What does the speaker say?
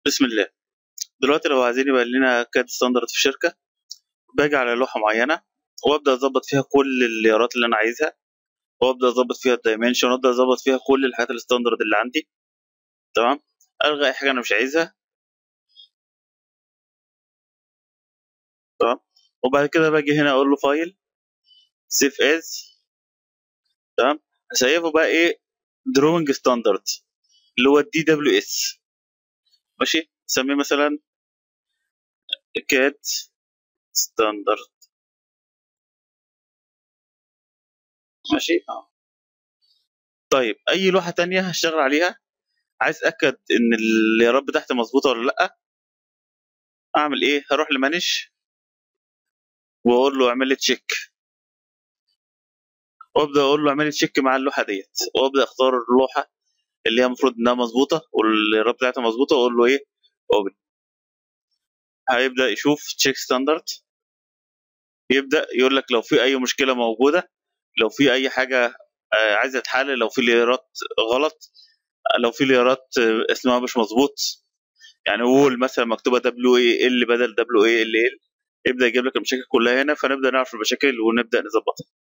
بسم الله دلوقتي لو عايزين يبقى لنا كاد ستاندرد في الشركه باجي على لوحه معينه وابدا اظبط فيها كل الليارات اللي انا عايزها وابدا اظبط فيها الدايمنشن وابدا اظبط فيها كل الحاجات الستاندرد اللي عندي تمام الغي اي حاجه انا مش عايزها تمام وبعد كده باجي هنا اقول له فايل سيف از تمام هسيفه بقى ايه دروينج ستاندرد اللي هو الدي دبليو اس ماشي سميه مثلا كاد ستاندرد ماشي اه طيب اي لوحه تانية هشتغل عليها عايز اتاكد ان الليارات بتاعتي مظبوطه ولا لا اعمل ايه هروح لمانج واقول له اعمل لي تشيك وابدا اقول له اعمل لي تشيك مع اللوحه ديت وابدا اختار اللوحه اللي هي المفروض انها مظبوطه والليارات بتاعتها مظبوطه واقول له ايه اوبن هيبدا يشوف تشيك ستاندرد يبدا يقول لك لو في اي مشكله موجوده لو في اي حاجه عايزه تتحل لو في ليارات غلط لو في ليارات اسمها مش مظبوط يعني وول مثلا مكتوبه دبليو اي ال بدل دبليو اي ال ال يبدا يجيب لك المشاكل كلها هنا فنبدا نعرف المشاكل ونبدا نظبطها